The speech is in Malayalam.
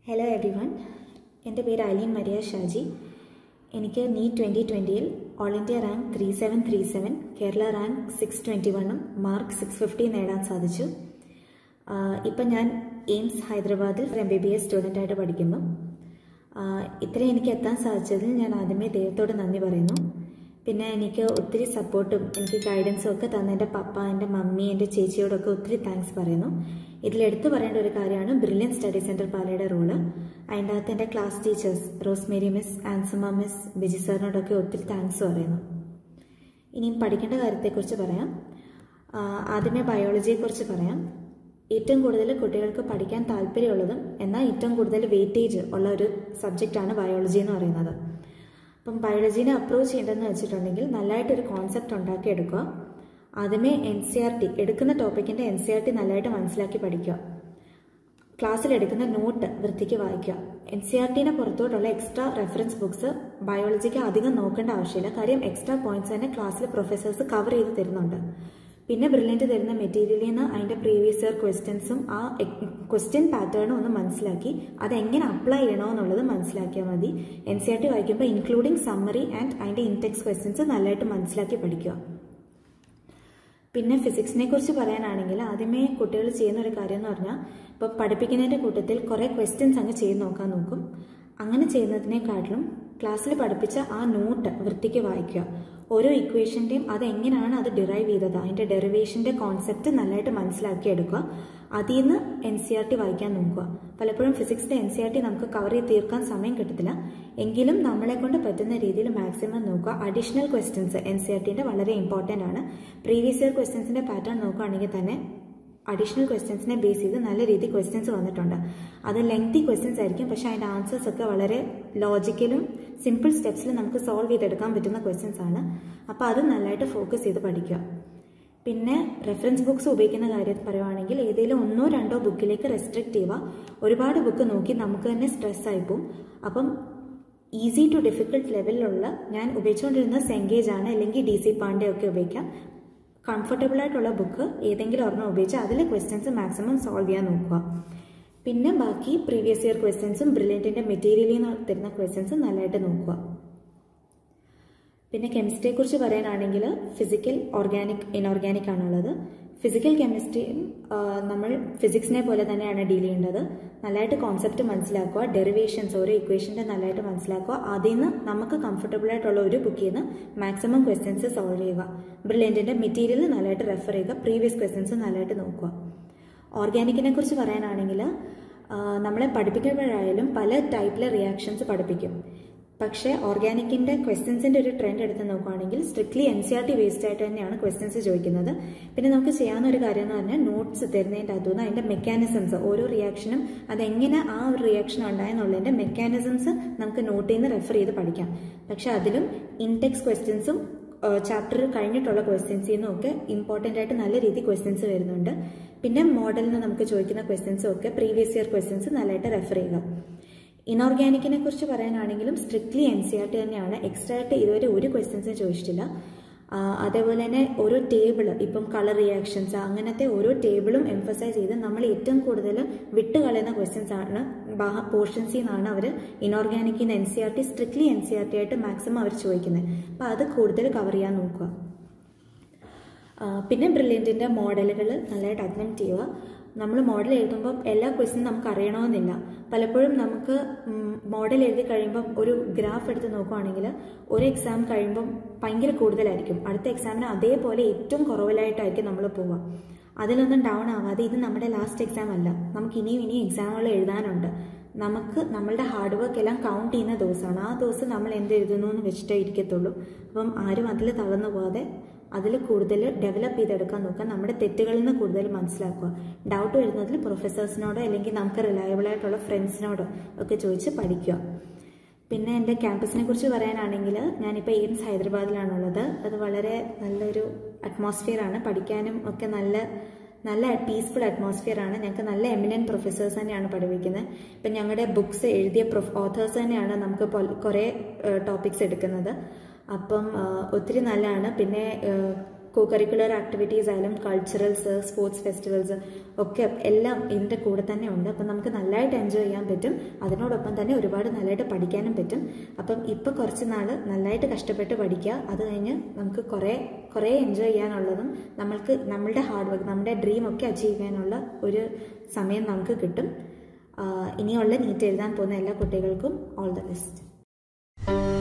ഹലോ എവ്രി വൺ എൻ്റെ പേര് അലീൻ മരിയ ഷാജി എനിക്ക് നീറ്റ് ട്വൻറ്റി ട്വൻറ്റിയിൽ all India rank three seven three seven Kerala rank six twenty വണ്ണും മാർക്ക് സിക്സ് ഫിഫ്റ്റി നേടാൻ സാധിച്ചു ഇപ്പം ഞാൻ എയിംസ് ഹൈദരാബാദിൽ എം ബി ബി എസ് സ്റ്റുഡൻ്റായിട്ട് പഠിക്കുന്നു ഇത്രയും എനിക്ക് എത്താൻ സാധിച്ചതിൽ ഞാൻ ആദ്യമേ ദൈവത്തോട് നന്ദി പറയുന്നു പിന്നെ എനിക്ക് ഒത്തിരി സപ്പോർട്ടും എനിക്ക് ഗൈഡൻസും ഒക്കെ തന്ന എൻ്റെ പപ്പ എൻ്റെ മമ്മി എൻ്റെ ചേച്ചിയോടൊക്കെ ഒത്തിരി താങ്ക്സ് പറയുന്നു ഇതിൽ എടുത്തു പറയേണ്ട ഒരു കാര്യമാണ് ബ്രില്യൻ സ്റ്റഡി സെൻറ്റർ പാലയുടെ റോള് അതിൻ്റെ അകത്ത് എൻ്റെ class teachers Rosemary miss Ansamma miss Biji സാറിനോടൊക്കെ ഒത്തിരി താങ്ക്സ് പറയുന്നു ഇനിയും പഠിക്കേണ്ട കാര്യത്തെക്കുറിച്ച് പറയാം ആദ്യമേ ബയോളജിയെക്കുറിച്ച് പറയാം ഏറ്റവും കൂടുതൽ കുട്ടികൾക്ക് പഠിക്കാൻ താല്പര്യമുള്ളതും എന്നാൽ ഏറ്റവും കൂടുതൽ വെയിറ്റേജ് ഉള്ള ഒരു സബ്ജക്റ്റാണ് ബയോളജി എന്ന് പറയുന്നത് അപ്പം ബയോളജീനെ അപ്രോച്ച് ചെയ്യേണ്ടതെന്ന് വെച്ചിട്ടുണ്ടെങ്കിൽ നല്ലതായിട്ടൊരു കോൺസെപ്റ്റ് ഉണ്ടാക്കിയെടുക്കുക ആദ്യമേ എൻ സി ആർ ടി എടുക്കുന്ന ടോപ്പിക്കിൻ്റെ എൻ സി ആർ ടി നല്ലതായിട്ട് മനസ്സിലാക്കി പഠിക്കുക ക്ലാസ്സിൽ എടുക്കുന്ന നോട്ട് വൃത്തിക്ക് വായിക്കുക എൻ സി ആർ ടിനെ പുറത്തോട്ടുള്ള എക്സ്ട്രാ റെഫറൻസ് ബുക്സ് ബയോളജിക്ക് അധികം നോക്കേണ്ട ആവശ്യമില്ല കാര്യം എക്സ്ട്രാ പോയിന്റ്സ് തന്നെ ക്ലാസ്സിൽ പ്രൊഫസേഴ്സ് കവർ ചെയ്ത് തരുന്നുണ്ട് പിന്നെ ബ്രില്യൻറ്റ് തരുന്ന മെറ്റീരിയലിൽ നിന്ന് അതിൻ്റെ പ്രീവിയസ് ഇയർ ക്വസ്റ്റ്യൻസും ആ ക്വസ്റ്റ്യൻ പാറ്റേണും ഒന്ന് മനസ്സിലാക്കി അത് എങ്ങനെ അപ്ലൈ ചെയ്യണമെന്നുള്ളത് മനസ്സിലാക്കിയാൽ മതി എൻ സി ആർ ടി വായിക്കുമ്പോൾ ഇൻക്ലൂഡിങ് സമ്മറി ആൻഡ് അതിൻ്റെ ഇൻടെക്സ് ക്വസ്റ്റ്യൻസ് നല്ലതായിട്ട് മനസ്സിലാക്കി പഠിക്കുക പിന്നെ ഫിസിക്സിനെ കുറിച്ച് പറയാനാണെങ്കിൽ ആദ്യമേ കുട്ടികൾ ചെയ്യുന്ന ഒരു കാര്യം എന്ന് പറഞ്ഞാൽ ഇപ്പോൾ പഠിപ്പിക്കുന്നതിൻ്റെ കൂട്ടത്തിൽ കുറേ ക്വസ്റ്റ്യൻസ് അങ്ങ് ചെയ്ത് നോക്കാൻ നോക്കും അങ്ങനെ ചെയ്യുന്നതിനെക്കാട്ടിലും ക്ലാസ്സിൽ പഠിപ്പിച്ച ആ നോട്ട് വൃത്തിക്ക് വായിക്കുക ഓരോ ഇക്വേഷൻ്റെയും അത് എങ്ങനെയാണ് അത് ഡിറൈവ് ചെയ്തത് അതിൻ്റെ ഡെറിവേഷൻ്റെ കോൺസെപ്റ്റ് നല്ലതായിട്ട് മനസ്സിലാക്കിയെടുക്കുക അതിൽ നിന്ന് എൻ സി ആർ ടി വായിക്കാൻ നോക്കുക പലപ്പോഴും ഫിസിക്സിൻ്റെ എൻ സി ആർ ടി നമുക്ക് കവർ ചെയ്ത് തീർക്കാൻ സമയം കിട്ടത്തില്ല എങ്കിലും നമ്മളെ കൊണ്ട് പറ്റുന്ന രീതിയിൽ മാക്സിമം നോക്കുക additional questions N C R ടിൻ്റെ വളരെ ഇമ്പോർട്ടൻ്റ് ആണ് പ്രീവിയസ് ഇയർ ക്വസ്റ്റ്യൻസിൻ്റെ പാറ്റേൺ നോക്കുകയാണെങ്കിൽ തന്നെ അഡീഷണൽ ക്വസ്റ്റ്യൻസിനെ ബേസ് ചെയ്ത് നല്ല രീതിയിൽ ക്വസ്റ്റ്യൻസ് വന്നിട്ടുണ്ട് അത് ലെങ്തി ക്വസ്റ്റ്യൻസ് ആയിരിക്കും പക്ഷേ അതിൻ്റെ ആൻസേഴ്സ് ഒക്കെ വളരെ ലോജിക്കലും സിമ്പിൾ സ്റ്റെപ്സിൽ നമുക്ക് സോൾവ് ചെയ്തെടുക്കാൻ പറ്റുന്ന ക്വസ്റ്റ്യൻസ് ആണ് അപ്പോൾ അത് നല്ലതായിട്ട് ഫോക്കസ് ചെയ്ത് പഠിക്കുക പിന്നെ റെഫറൻസ് ബുക്സ് ഉപയോഗിക്കുന്ന കാര്യം പറയുവാണെങ്കിൽ ഏതെങ്കിലും ഒന്നോ രണ്ടോ ബുക്കിലേക്ക് റെസ്ട്രിക്റ്റ് ചെയ്യുക ഒരുപാട് ബുക്ക് നോക്കി നമുക്ക് തന്നെ സ്ട്രെസ് ആയിപ്പോവും അപ്പം ഈസി ടു ഡിഫിക്കൽട്ട് ലെവലിലുള്ള ഞാൻ ഉപയോഗിച്ചുകൊണ്ടിരുന്ന സെങ്കേജ് ആണ് അല്ലെങ്കിൽ ഡി സി പാണ്ഡെ ഒക്കെ ഉപയോഗിക്കാം കംഫർട്ടബിൾ ആയിട്ടുള്ള ബുക്ക് ഏതെങ്കിലും ഒരെണ്ണം ഉപയോഗിച്ച് അതിലെ ക്വസ്റ്റ്യൻസ് മാക്സിമം സോൾവ് ചെയ്യാൻ നോക്കുക പിന്നെ ബാക്കി പ്രീവിയസ് ഇയർ ക്വസ്റ്റ്യൻസും ബ്രില്യൻറ്റിൻ്റെ മെറ്റീരിയലിൽ നിന്ന് തരുന്ന ക്വസ്റ്റ്യൻസും നല്ലതായിട്ട് നോക്കുക പിന്നെ കെമിസ്ട്രിയെ കുറിച്ച് പറയാനാണെങ്കിൽ ഫിസിക്കൽ ഓർഗാനിക് ഇനോർഗാനിക് ആണുള്ളത് ഫിസിക്കൽ കെമിസ്ട്രിയും നമ്മൾ ഫിസിക്സിനെ പോലെ തന്നെയാണ് ഡീൽ ചെയ്യേണ്ടത് നല്ലതായിട്ട് കോൺസെപ്റ്റ് മനസ്സിലാക്കുക ഡെറിവേഷൻസ് ഓരോ ഇക്വേഷൻ്റെ നല്ലതായിട്ട് മനസ്സിലാക്കുക അതിൽ നിന്ന് നമുക്ക് കംഫർട്ടബിൾ ആയിട്ടുള്ള ഒരു ബുക്കിൽ നിന്ന് മാക്സിമം ക്വസ്റ്റ്യൻസ് സോൾവ് ചെയ്യുക ബ്രില്യൻറ്റിൻ്റെ മെറ്റീരിയൽ നല്ലതായിട്ട് റെഫർ ചെയ്യുക പ്രീവിയസ് ക്വസ്റ്റ്യൻസ് നല്ലതായിട്ട് നോക്കുക ഓർഗാനിക്കിനെ കുറിച്ച് പറയാനാണെങ്കിൽ നമ്മളെ പഠിപ്പിക്കുമ്പോഴായാലും പല ടൈപ്പിലെ റിയാക്ഷൻസ് പഠിപ്പിക്കും പക്ഷേ ഓർഗാനിക്കിൻ്റെ ക്വസ്റ്റ്യൻസിൻ്റെ ഒരു ട്രെൻഡ് എടുത്ത് നോക്കുകയാണെങ്കിൽ strictly N C R T based ആയിട്ട് തന്നെയാണ് ക്വസ്റ്റ്യൻസ് ചോദിക്കുന്നത് പിന്നെ നമുക്ക് ചെയ്യാവുന്ന ഒരു കാര്യം എന്ന് പറഞ്ഞാൽ നോട്ട്സ് തരുന്നതിൻ്റെ അകത്തുനിന്ന് അതിൻ്റെ മെക്കാനിസംസ് ഓരോ റിയാക്ഷനും അതെങ്ങനെ ആ ഒരു റിയാക്ഷൻ ഉണ്ടായെന്നുള്ളതിൻ്റെ മെക്കാനിസംസ് നമുക്ക് നോട്ടിൽ നിന്ന് റെഫർ ചെയ്ത് പഠിക്കാം പക്ഷേ അതിലും ഇൻടെക്സ് ക്വസ്റ്റ്യൻസും ചാപ്റ്റർ കഴിഞ്ഞിട്ടുള്ള ക്വസ്റ്റ്യൻസിൽ നിന്നും ഒക്കെ ഇമ്പോർട്ടൻ്റ് ആയിട്ട് നല്ല രീതിയിൽ ക്വസ്റ്റ്യൻസ് വരുന്നുണ്ട് പിന്നെ മോഡലിൽ നിന്ന് നമുക്ക് ചോദിക്കുന്ന ക്വസ്റ്റ്യൻസും ഒക്കെ പ്രീവിയസ് ഇയർ ക്വസ്റ്റ്യൻസ് നല്ലതായിട്ട് റെഫർ ചെയ്യുക ഇനോർഗാനിക്കിനെ കുറിച്ച് പറയാനാണെങ്കിലും strictly N C R T തന്നെയാണ് എക്സ്ട്രാ ആയിട്ട് ഇതുവരെ ഒരു ക്വസ്റ്റ്യൻസും ചോദിച്ചിട്ടില്ല അതേപോലെ തന്നെ ഓരോ ടേബിൾ ഇപ്പം കളർ റിയാക്ഷൻസ് അങ്ങനത്തെ ഓരോ ടേബിളും എംഫസൈസ് ചെയ്ത് നമ്മൾ ഏറ്റവും കൂടുതൽ വിട്ടുകളയുന്ന ക്വസ്റ്റ്യൻസ് ആണ് പോർഷൻസിൽ നിന്നാണ് അവർ ഇനോർഗാനിക്കിൽ നിന്ന് N C R T strictly N C R T ആയിട്ട് മാക്സിമം അവർ ചോദിക്കുന്നത് അപ്പോൾ അത് കൂടുതൽ കവർ ചെയ്യാൻ നോക്കുക പിന്നെ ബ്രില്യൻറ്റിൻ്റെ മോഡലുകൾ നല്ലതായിട്ട് അറ്റംപ്റ്റ് ചെയ്യുക നമ്മൾ മോഡൽ എഴുതുമ്പം എല്ലാ ക്വസ്റ്റ്യനും നമുക്ക് അറിയണമെന്നില്ല പലപ്പോഴും നമുക്ക് മോഡൽ എഴുതി കഴിയുമ്പം ഒരു ഗ്രാഫ് എടുത്ത് നോക്കുവാണെങ്കിൽ ഒരു എക്സാം കഴിയുമ്പം ഭയങ്കര കൂടുതലായിരിക്കും അടുത്ത എക്സാമിന് അതേപോലെ ഏറ്റവും കുറവിലായിട്ടായിരിക്കും നമ്മൾ പോവുക അതിലൊന്നും ഡൗൺ ആവാതെ ഇത് നമ്മുടെ ലാസ്റ്റ് എക്സാം അല്ല നമുക്ക് ഇനിയും ഇനിയും എക്സാമുകൾ എഴുതാനുണ്ട് നമുക്ക് നമ്മളുടെ ഹാർഡ് വർക്ക് എല്ലാം കൗണ്ട് ചെയ്യുന്ന ദിവസമാണ് ആ ദിവസം നമ്മൾ എന്ത് എഴുതുന്നു എന്ന് വെച്ചിട്ടേ ഇരിക്കത്തുള്ളൂ അപ്പം ആരും അതിൽ തളർന്നു പോകാതെ അതിൽ കൂടുതൽ ഡെവലപ്പ് ചെയ്തെടുക്കാൻ നോക്കുക നമ്മുടെ തെറ്റുകളിൽ നിന്ന് കൂടുതൽ മനസ്സിലാക്കുക ഡൗട്ട് വരുന്നതിൽ പ്രൊഫസേഴ്സിനോടോ അല്ലെങ്കിൽ നമുക്ക് റിലയബിൾ ആയിട്ടുള്ള ഫ്രണ്ട്സിനോടോ ഒക്കെ ചോദിച്ച് പഠിക്കുക പിന്നെ എൻ്റെ ക്യാമ്പസിനെ കുറിച്ച് പറയാനാണെങ്കിൽ ഞാനിപ്പോൾ എയിംസ് ഹൈദരാബാദിലാണുള്ളത് അത് വളരെ നല്ലൊരു അറ്റ്മോസ്ഫിയർ ആണ് പഠിക്കാനും ഒക്കെ നല്ല നല്ല പീസ്ഫുൾ അറ്റ്മോസ്ഫിയർ ആണ് ഞങ്ങൾക്ക് നല്ല എമിനൻറ്റ് പ്രൊഫസേഴ്സ് തന്നെയാണ് പഠിപ്പിക്കുന്നത് ഇപ്പം ഞങ്ങളുടെ ബുക്സ് എഴുതിയ പ്രൊഫ് ഓഥേഴ്സ് തന്നെയാണ് നമുക്ക് കുറേ ടോപ്പിക്സ് എടുക്കുന്നത് അപ്പം ഒത്തിരി നല്ലതാണ് പിന്നെ കോ കരിക്കുലർ ആക്ടിവിറ്റീസ് ആയാലും കൾച്ചറൽസ് സ്പോർട്സ് ഫെസ്റ്റിവൽസ് ഒക്കെ എല്ലാം ഇതിൻ്റെ കൂടെ തന്നെ ഉണ്ട് അപ്പം നമുക്ക് നല്ലതായിട്ട് എൻജോയ് ചെയ്യാൻ പറ്റും അതിനോടൊപ്പം തന്നെ ഒരുപാട് നല്ലതായിട്ട് പഠിക്കാനും പറ്റും അപ്പം ഇപ്പം കുറച്ച് നാൾ നല്ലതായിട്ട് കഷ്ടപ്പെട്ട് പഠിക്കുക അത് കഴിഞ്ഞ് നമുക്ക് കുറേ കുറേ എൻജോയ് ചെയ്യാനുള്ളതും നമ്മൾക്ക് നമ്മളുടെ ഹാർഡ് വർക്ക് നമ്മുടെ ഡ്രീം ഒക്കെ അച്ചീവ് ചെയ്യാനുള്ള ഒരു സമയം നമുക്ക് കിട്ടും ഇനിയുള്ള നീറ്റ് എഴുതാൻ പോകുന്ന എല്ലാ കുട്ടികൾക്കും ഓൾ ദ ബെസ്റ്റ്